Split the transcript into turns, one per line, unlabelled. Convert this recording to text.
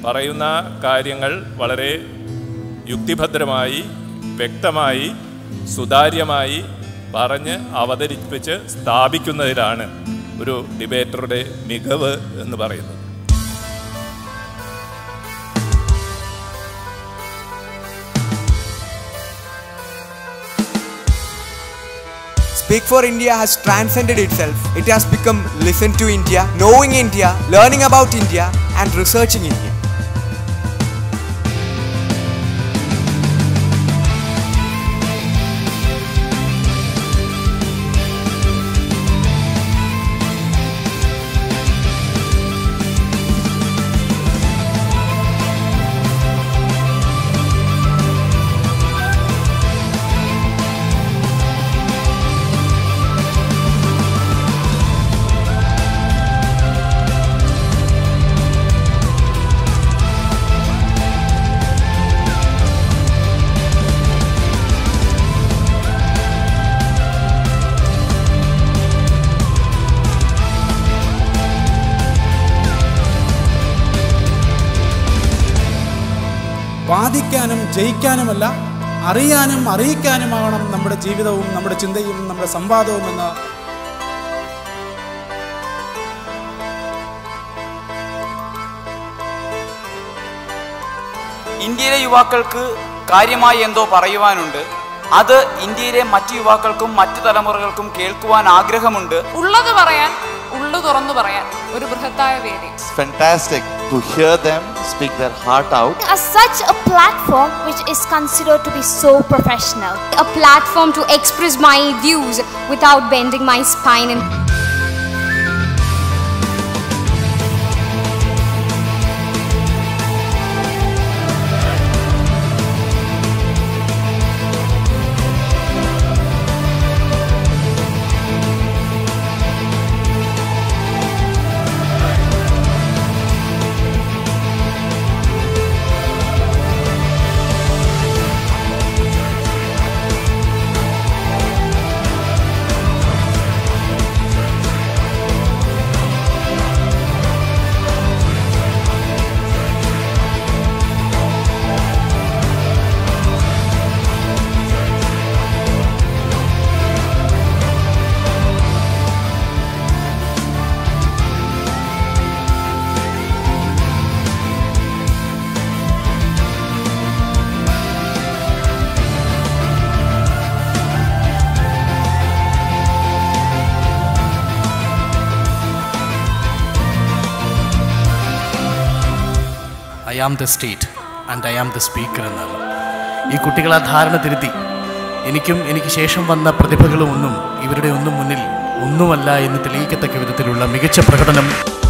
പറയുന്ന കാര്യങ്ങൾ വളരെ യുക്തിഭദ്രമായി വ്യക്തമായി സുതാര്യമായി പറഞ്ഞ് അവതരിപ്പിച്ച് സ്ഥാപിക്കുന്നതിലാണ് ഒരു ഡിബേറ്ററുടെ മികവ് എന്ന് പറയുന്നത്
Speak for India has transcended itself. It has become listen to India, knowing India, learning about India, and researching India.
വാദിക്കാനും ജയിക്കാനുമല്ല അറിയാനും അറിയിക്കാനുമാവണം നമ്മുടെ ജീവിതവും നമ്മുടെ ചിന്തയും നമ്മുടെ സംവാദവും എന്ന്
ഇന്ത്യയിലെ യുവാക്കൾക്ക് കാര്യമായി എന്തോ പറയുവാനുണ്ട് അത് ഇന്ത്യയിലെ മറ്റു യുവാക്കൾക്കും മറ്റു തലമുറകൾക്കും കേൾക്കുവാൻ ആഗ്രഹമുണ്ട്
ഉള്ളത് പറയാൻ ഉള്ളു തുറന്നു പറയാൻ ഒരു ബൃഹത്തായ വേദി
It's fantastic to hear them speak their heart out.
as such a platform which is considered to be so professional. A platform to express my views without bending my spine and
I am the state and I am the speaker എന്നാണ് ഈ കുട്ടികൾ ആ ധാരണ തിരുത്തി എനിക്കും എനിക്ക് ശേഷം വന്ന പ്രതിഭകളും ഒന്നും ഇവരുടെ ഒന്നും മുന്നിൽ ഒന്നുമല്ല എന്ന് തെളിയിക്കത്തക്ക വിധത്തിലുള്ള മികച്ച പ്രകടനം